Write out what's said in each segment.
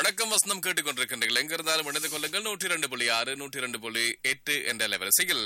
வணக்கம் வசனம் கேட்டுக்கொண்டிருக்கின்றீர்கள் எங்க இருந்தாலும் இணைந்து கொள்ளுங்கள் நூற்றி ரெண்டு புள்ளி ஆறு நூற்றி ரெண்டு புள்ளி எட்டு என்ற வரிசையில்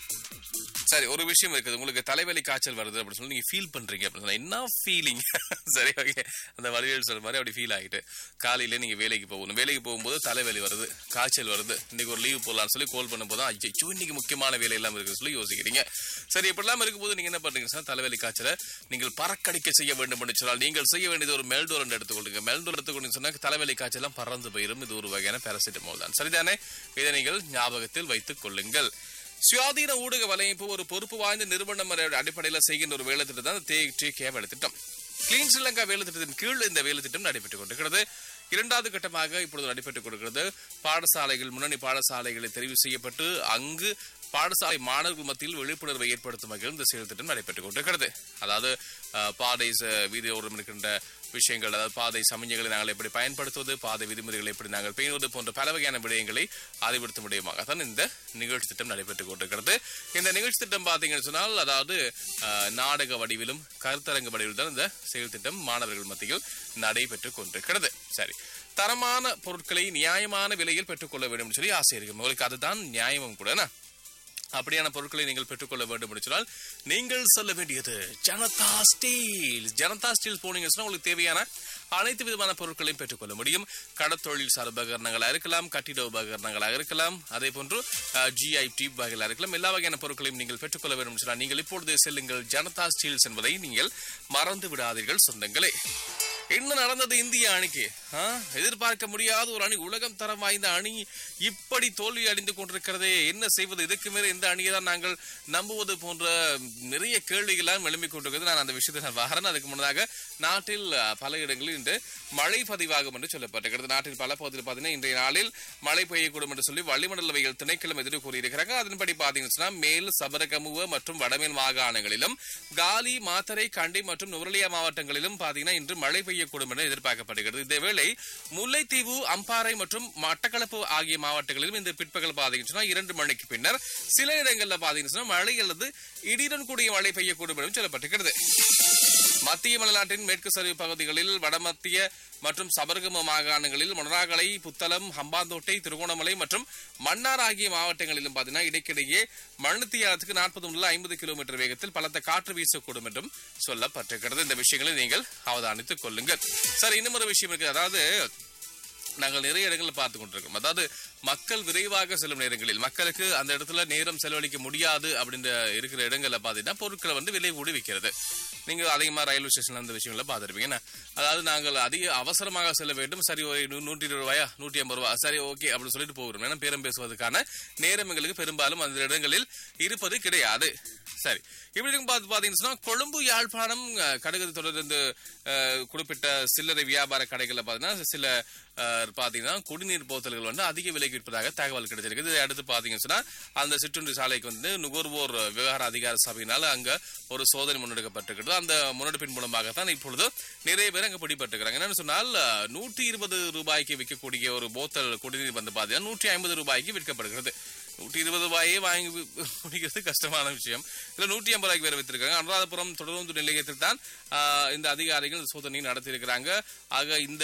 சரி ஒரு விஷயம் இருக்குது உங்களுக்கு தலைவலி காய்ச்சல் வருது அப்படின்னு சொல்லி நீங்க ஃபீல் பண்றீங்க அப்படின்னு சொன்னா என்ன ஃபீலிங் சரி ஓகே அந்த வழியில் சொல்ற மாதிரி அப்படி ஃபீல் ஆகிட்டு காலையில நீங்க வேலைக்கு போகணும் வேலைக்கு போகும்போது தலைவலி வருது காய்ச்சல் வருது இன்னைக்கு ஒரு லீவ் போடலாம்னு சொல்லி கால் பண்ணும்போது ஐயோ இன்னைக்கு முக்கியமான வேலை எல்லாம் இருக்குன்னு சொல்லி யோசிக்கிறீங்க சரி இப்படிலாம் இருக்கும்போது நீங்க என்ன பண்றீங்க சார் தலைவலி காய்ச்சலை நீங்கள் பறக்கடிக்க செய்ய வேண்டும் என்று சொன்னால் நீங்கள் செய்ய வேண்டியது ஒரு மெல்டோர் எடுத்துக்கொள்ளுங்க மெல்டோர் எடுத்துக்கொண்டு சொன்னா தலைவலி காய்ச்சலாம் பறந்து போயிடும் இது ஒரு வகையான பேரசிட்டமோல் தான் சரிதானே இதை நீங்கள் ஞாபகத்தில் வைத்துக் கொள்ளுங்கள் சுயாதீன ஊடக வலையமைப்பு ஒரு பொறுப்பு வாய்ந்த நிறுவனம் அடிப்படையில் செய்கின்ற ஒரு வேலை திட்டம் தான் தே டி கே வேலை திட்டம் கிளீன் ஸ்ரீலங்கா வேலை திட்டத்தின் கீழ் இந்த வேலை திட்டம் நடைபெற்றுக் கொண்டிருக்கிறது இரண்டாவது கட்டமாக இப்பொழுது நடைபெற்றுக் கொண்டிருக்கிறது பாடசாலைகள் முன்னணி பாடசாலைகளை தெரிவு செய்யப்பட்டு அங்கு பாடசாலை மாணவர்கள் மத்தியில் விழிப்புணர்வை ஏற்படுத்தும் வகையில் இந்த செயல் திட்டம் நடைபெற்றுக் கொண்டிருக்கிறது அதாவது அஹ், பாதை ச- வீதியோரம் இருக்கின்ற விஷயங்கள் அதாவது பாதை சமஞ்சங்களை நாங்கள் எப்படி பயன்படுத்துவது பாதை விதிமுறைகளை எப்படி நாங்கள் பேணுவது போன்ற பல வகையான விடயங்களை அறிவுறுத்தும் விடயமாகத்தான் இந்த நிகழ்ச்சி திட்டம் நடைபெற்றுக் கொண்டிருக்கிறது இந்த நிகழ்ச்சி திட்டம் பார்த்தீங்கன்னு சொன்னால் அதாவது அஹ், நாடக வடிவிலும் கருத்தரங்க வடிவிலும் தான் இந்த செயல் திட்டம் மாணவர்கள் மத்தியில் நடைபெற்றுக் கொண்டிருக்கிறது சரி தரமான பொருட்களை நியாயமான விலையில் பெற்றுக்கொள்ள வேண்டும் என்று சொல்லி ஆசை இருக்கு உங்களுக்கு அதுதான் நியாயமும் கூட என்ன? அப்படியான பொருட்களை நீங்கள் பெற்றுக்கொள்ள வேண்டும் என்று சொன்னால் நீங்கள் சொல்ல வேண்டியது ஜனதா ஸ்டீல் ஜனதா ஸ்டீல் போனீங்கன்னு சொன்னா உங்களுக்கு தேவையான அனைத்து விதமான பொருட்களையும் பெற்றுக்கொள்ள முடியும் கடத்தொழில் சார் உபகரணங்களாக இருக்கலாம் கட்டிட உபகரணங்களாக இருக்கலாம் அதே போன்று ஜிஐ டியூப் வகைகளாக இருக்கலாம் எல்லா வகையான பொருட்களையும் நீங்கள் பெற்றுக்கொள்ள வேண்டும் என்று சொன்னால் நீங்கள் இப்பொழுது செல்லுங்கள் ஜனதா ஸ்டீல்ஸ் என்பதை நீங்கள் மறந்து விடாதீர்கள் சொந்தங்களே என்ன நடந்தது இந்திய அணிக்கு ஆ? எதிர்பார்க்க முடியாத ஒரு அணி உலகம் தரம் வாய்ந்த அணி இப்படி தோல்வி அடைந்து கொண்டிருக்கிறதே என்ன செய்வது இதுக்கு மேல இந்த அணியை தான் நாங்கள் நம்புவது போன்ற நிறைய கேள்விகளாம் எழும்பிக் கொண்டிருக்கிறது நான் அந்த விஷயத்தை நான் வரேன் அதுக்கு முன்னதாக நாட்டில் அ, பல இடங்களில் இன்று மழை பதிவாகும் என்று சொல்லப்பட்டிருக்கிறது நாட்டில் பல பகுதியில் பார்த்தீங்கன்னா இன்றைய நாளில் மழை பெய்யக்கூடும் என்று சொல்லி வளிமண்டலவியல் திணைக்களம் எதிர்ப்பு கூறியிருக்கிறாங்க அதன்படி பார்த்தீங்கன்னா மேல் சபரகமுவ மற்றும் வடமேல் மாகாணங்களிலும் காலி மாத்தரை கண்டி மற்றும் நுவரலியா மாவட்டங்களிலும் பார்த்தீங்கன்னா இன்று மழை பெய்யக்கூடும் என எதிர்பார்க்கப்படுகிறது இதேவேளை முல்லைத்தீவு அம்பாறை மற்றும் மட்டக்களப்பு ஆகிய மாவட்டங்களிலும் இந்த பிற்பகல் பார்த்தீங்கன்னா இரண்டு மணிக்கு பின்னர் சில இடங்களில் பார்த்தீங்கன்னா மழை அல்லது இடியுடன் கூடிய மழை பெய்யக்கூடும் எனவும் சொல்லப்பட்டிருக்கிறது மத்திய மலைநாட்டின் மேற்கு சரிவு பகுதிகளில் வடமத்திய மற்றும் சபர்கம மாகாணங்களில் மொனராகலை புத்தளம் ஹம்பாந்தோட்டை திருகோணமலை மற்றும் மன்னார் ஆகிய மாவட்டங்களிலும் பார்த்தீங்கன்னா இடைக்கிடையே மணித்தியாலத்துக்கு நாற்பது முதல் ஐம்பது கிலோமீட்டர் வேகத்தில் பலத்த காற்று வீசக்கூடும் என்றும் சொல்லப்பட்டிருக்கிறது இந்த விஷயங்களை நீங்கள் அவதானித்துக் கொள்ளுங்கள் சரி இன்னும் ஒரு விஷயம் இருக்கு அதாவது நாங்கள் நிறைய இடங்களில் பார்த்து கொண்டிருக்கோம் அதாவது மக்கள் விரைவாக செல்லும் நேரங்களில் மக்களுக்கு அந்த இடத்துல நேரம் செலவழிக்க முடியாது அப்படின்ற இருக்கிற இடங்கள்ல பார்த்தீங்கன்னா பொருட்களை வந்து விலை கூடி விற்கிறது நீங்க அதிகமா ரயில்வே ஸ்டேஷன்ல அந்த விஷயங்கள பார்த்துருப்பீங்க என்ன? அதாவது நாங்கள் அதிக அவசரமாக செல்ல வேண்டும் சரி ஒரு நூ- நூற்றி இருபது ரூபாயா நூற்றி ஐம்பது ரூபா சரி ஓகே அப்படின்னு சொல்லிட்டு போகிறோம் ஏன்னா பேரம் பேசுவதற்கான நேரம் எங்களுக்கு பெரும்பாலும் அந்த இடங்களில் இருப்பது கிடையாது சரி இப்படி இருக்கும் பார்த்து பார்த்தீங்கன்னு சொன்னா கொழும்பு யாழ்ப்பாணம் அஹ், கடுகு தொடர்ந்து அஹ், குறிப்பிட்ட சில்லறை வியாபார கடைகளில் பார்த்தீங்கன்னா சில அஹ், பார்த்தீங்கன்னா குடிநீர் போத்தல்கள் வந்து அதிக விலைக்கு விற்பதாக தகவல் கிடைச்சிருக்குது இதை அடுத்து பார்த்தீங்கன்னு சொன்னா அந்த சிற்றுண்டி சாலைக்கு வந்து நுகர்வோர் விவகார அதிகார சபையினால அங்க ஒரு சோதனை முன்னெடுக்கப்பட்டிருக்கிறது அந்த முன்னெடுப்பின் மூலமாகத்தான் இப்பொழுது நிறைய பேர் அங்க பிடிபட்டிருக்கிறாங்க என்னன்னு சொன்னால் அஹ், நூற்றி இருபது ரூபாய்க்கு விற்கக்கூடிய ஒரு போத்தல் குடிநீர் வந்து பார்த்தீங்கன்னா நூற்றி ஐம்பது ரூபாய்க்கு விற்கப்படுகிறது நூற்றி இருபது ரூபாயே வாங்கி வி- குடிக்கிறது கஷ்டமான விஷயம் இதுல நூற்றி ஐம்பது ரூபாய்க்கு வேற வித்திருக்காங்க அனுராதபுரம் தொடர்ந்து நிலையத்தில் தான் ஆஹ், இந்த அதிகாரிகள் இந்த சோதனை நடத்தியிருக்கிறாங்க ஆக இந்த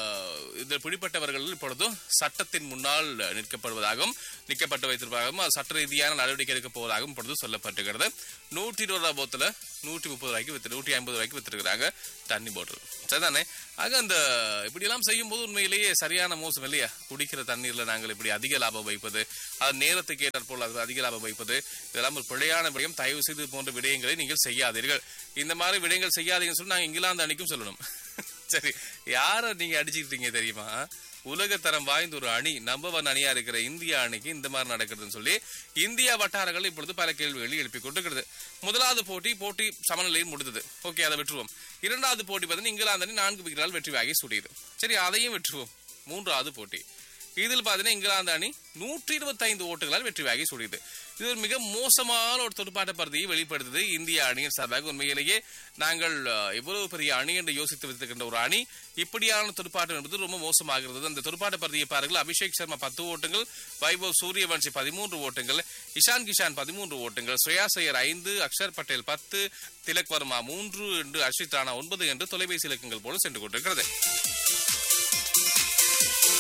இதில் பிடிப்பட்டவர்கள் இப்பொழுதும் சட்டத்தின் முன்னால் நிற்கப்படுவதாகவும் நிற்கப்பட்டு வைத்திருப்பதாகவும் அது சட்ட ரீதியான நடவடிக்கை எடுக்க போவதாகவும் இப்பொழுது சொல்லப்பட்டிருக்கிறது நூற்றி இருபது ரூபாய் போத்துல நூற்றி முப்பது ரூபாய்க்கு வித்து நூற்றி ஐம்பது ரூபாய்க்கு வித்திருக்கிறாங்க தண்ணி போட்டல் சரிதானே ஆக அந்த இப்படி எல்லாம் செய்யும் போது உண்மையிலேயே சரியான மோசம் இல்லையா குடிக்கிற தண்ணீர்ல நாங்கள் இப்படி அதிக லாபம் வைப்பது அது நேரத்துக்கு ஏற்றாற்போல் அது அதிக லாபம் வைப்பது இதெல்லாம் ஒரு பிழையான விடயம் தயவு செய்து இது போன்ற விடயங்களை நீங்கள் செய்யாதீர்கள் இந்த மாதிரி விடயங்கள் செய்யாதீங்கன்னு சொல்லி நாங்கள் இங்கிலாந்து அணிக்கும் சொல்லணும் சரி யாரை நீங்க அடிச்சுக்கிட்டீங்க தெரியுமா உலக தரம் வாய்ந்த ஒரு அணி நம்பர் ஒன் அணியா இருக்கிற இந்திய அணிக்கு இந்த மாதிரி நடக்குதுன்னு சொல்லி இந்தியா வட்டாரங்கள் இப்பொழுது பல கேள்விகளை எழுப்பிக் கொண்டிருக்கிறது முதலாவது போட்டி போட்டி சமநிலையில் முடிந்தது ஓகே அதை விட்டுருவோம் இரண்டாவது போட்டி பார்த்தீங்கன்னா இங்கிலாந்து அணி நான்கு விக்கெட்டால் வெற்றி வாகி சுடியது சரி அதையும் விட்டுருவோம் மூன்றாவது போட்டி இதில் பார்த்தீங்கன்னா இங்கிலாந்து அணி நூற்றி இருபத்தைந்து ஓட்டுகளால் வெற்றி வாகி சுடியது இது ஒரு மிக மோசமான ஒரு துடுப்பாட்ட பகுதியை வெளிப்படுத்துது இந்திய அணியின் சார்பாக உண்மையிலேயே நாங்கள் அஹ், எவ்வளவு பெரிய அணி என்று யோசித்து வைத்திருக்கின்ற ஒரு அணி இப்படியான துடுப்பாட்டம் என்பது ரொம்ப மோசமாகிறது அந்த துடுப்பாட்ட பகுதியை பாருங்கள் அபிஷேக் சர்மா பத்து ஓட்டங்கள் வைபவ் சூரியவன்சி பதிமூன்று ஓட்டங்கள் இஷான் கிஷான் பதிமூன்று ஓட்டங்கள் ஸ்ரேயா ஐயர் ஐந்து அக்ஷர் பட்டேல் பத்து திலக் வர்மா மூன்று என்று அர்ஷித் ராணா ஒன்பது என்று தொலைபேசி இலக்கங்கள் போல சென்று கொண்டிருக்கிறது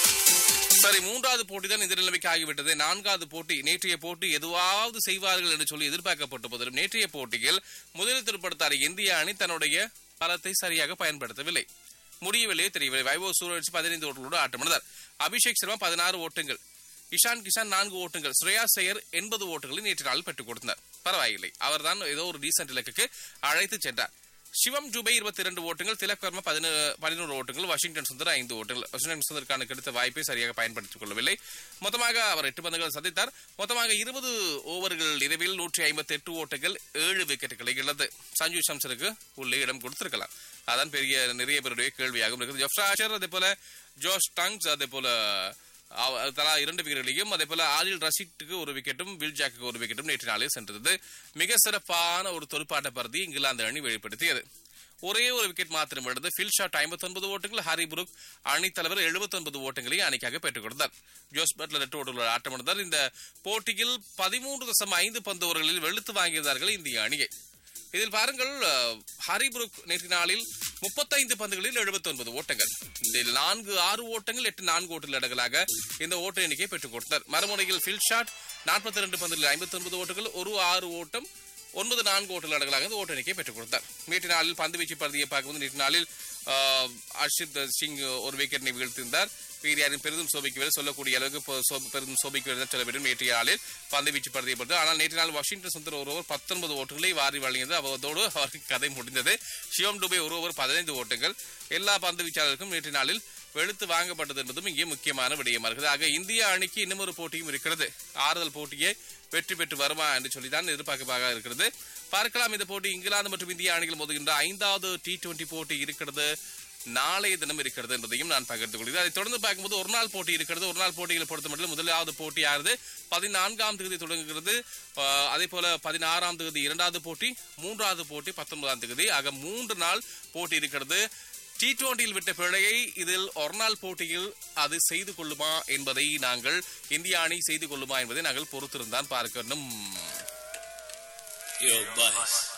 சரி மூன்றாவது போட்டி தான் இந்த நிலைமைக்கு ஆகிவிட்டது நான்காவது போட்டி நேற்றைய போட்டி எதுவாவது செய்வார்கள் என்று சொல்லி எதிர்பார்க்கப்பட்ட போதிலும் நேற்றைய போட்டியில் முதலில் திருப்படுத்தார் இந்திய அணி தன்னுடைய பலத்தை சரியாக பயன்படுத்தவில்லை முடியவில்லையே தெரியவில்லை வைபவ் சூரஜ் பதினைந்து ஓட்டங்களோடு ஆட்டமிழந்தார் அபிஷேக் சர்மா பதினாறு ஓட்டங்கள் இஷான் கிஷான் நான்கு ஓட்டங்கள் ஸ்ரேயா செயர் எண்பது ஓட்டங்களை நேற்று நாள் பெற்றுக் கொடுத்தார் பரவாயில்லை அவர்தான் ஏதோ ஒரு டீசென்ட் இலக்குக்கு அழைத்து சென்றார் சிவம் ஜுபை இருபத்தி இரண்டு ஓட்டங்கள் திலக் வர்மா பதினோரு ஓட்டங்கள் வாஷிங்டன் சுந்தர் ஐந்து ஓட்டங்கள் வாஷிங்டன் சுந்தருக்கான கிடைத்த வாய்ப்பை சரியாக பயன்படுத்திக் கொள்ளவில்லை மொத்தமாக அவர் எட்டு பந்துகள் சந்தித்தார் மொத்தமாக இருபது ஓவர்கள் நிறைவில் நூற்றி ஐம்பத்தி எட்டு ஓட்டங்கள் ஏழு விக்கெட்டுகளை இழந்து சஞ்சு சம்சனுக்கு உள்ளே இடம் கொடுத்திருக்கலாம் அதான் பெரிய நிறைய பேருடைய கேள்வியாகவும் இருக்குது ஜப்ராஷர் அதே போல ஜோஸ் டங்ஸ் அதே போல அவ- தலா இரண்டு விக்கெட்டுகளையும் அதே போல ஆதில் ரஷீட்டுக்கு ஒரு விக்கெட்டும் வில் ஜாக்குக்கு ஒரு விக்கெட்டும் நேற்று நாளில் சென்றது மிக சிறப்பான ஒரு தொடுப்பாட்ட பருதி இங்கிலாந்து அணி வெளிப்படுத்தியது ஒரே ஒரு விக்கெட் மாத்திரம் எடுத்து ஃபில் ஷாட் 59 ஓட்டங்கள் ஹாரி புருக் அணித் தலைவர் 79 ஓட்டங்களை அணிக்காக பெற்றுக் கொடுத்தார் ஜோஸ் பட்லர் எட்டு ஓட்டங்கள் ஆட்டமிழந்தார் இந்த போட்டியில் பதிமூன்று தசம் ஐந்து பந்து ஓவர்களில் வெளுத்து வாங்கியிருந்தார்கள் இந்திய அணியை இதில் பாருங்கள் அஹ், ஹரிபுருக் நேற்று நாளில் முப்பத்தைந்து பந்துகளில் 79 ஓட்டங்கள் இதில் நான்கு ஆறு ஓட்டங்கள் எட்டு நான்கு ஓட்டங்கள் அடங்கலாக இந்த ஓட்ட எண்ணிக்கை பெற்றுக் கொடுத்தார் மறுமுனையில் ஃபில் ஷாட் நாற்பத்தி ரெண்டு பந்துகளில் ஐம்பத்தி ஒன்பது ஓட்டங்கள் ஒரு ஆறு ஓட்டம் ஒன்பது நான்கு ஓட்டங்கள் அடங்கலாக இந்த ஓட்ட எண்ணிக்கை பெற்றுக் கொடுத்தார் நேற்று நாளில் பந்து வீச்சு பகுதியை பார்க்கும்போது நேற்று நாளில் ஆஹ், அர்ஷித் சிங் ஒரு விக்கெட்டை வீழ்த்திருந்தார் வீரியாரின் பெரிதும் சோபிக்கவில்லை சொல்லக்கூடிய அளவுக்கு இப்போ சோ- பெரிதும் சோபிக்கவில்லை சொல்ல வேண்டும் நேற்றைய நாளில் பந்து வீச்சு பகுதியை பொறுத்து ஆனால் நேற்று நாள் வாஷிங்டன் சுந்தர் ஒரு ஓவர் பத்தொன்பது ஓட்டங்களை வாரி வழங்கியது அதோடு அவருக்கு கதை முடிந்தது சிவம் டுபே ஒரு ஓவர் பதினைந்து ஓட்டங்கள் எல்லா பந்து வீச்சாளருக்கும் நேற்று நாளில் வெளுத்து வாங்கப்பட்டது என்பதும் இங்கே முக்கியமான விடயமா இருக்குது ஆக இந்திய அணிக்கு இன்னும் ஒரு போட்டியும் இருக்கிறது ஆறுதல் போட்டியை வெற்றி பெற்று வருமா என்று சொல்லிதான் எதிர்பார்க்கப்பாக இருக்கிறது பார்க்கலாம் இந்த போட்டி இங்கிலாந்து மற்றும் இந்திய அணிகள் மோதுகின்ற ஐந்தாவது டி டுவெண்டி போட்டி இருக்கிறது நாளைய தினம் இருக்கிறது என்பதையும் நான் பகிர்ந்து கொள்கிறேன் அதை தொடர்ந்து பார்க்கும்போது ஒரு நாள் போட்டி இருக்கிறது ஒரு நாள் போட்டிகளை பொறுத்த மட்டும் முதலாவது போட்டியானது பதினான்காம் தேதி தொடங்குகிறது ஆஹ், அதே போல பதினாறாம் தேதி இரண்டாவது போட்டி மூன்றாவது போட்டி பத்தொன்பதாம் தேதி ஆக மூன்று நாள் போட்டி இருக்கிறது டி டுவெண்டியில் விட்ட பிழையை இதில் ஒரு நாள் போட்டியில் அது செய்து கொள்ளுமா என்பதை நாங்கள் இந்திய அணி செய்து கொள்ளுமா என்பதை நாங்கள் பொறுத்திருந்தான் பார்க்கணும் Yo, boys.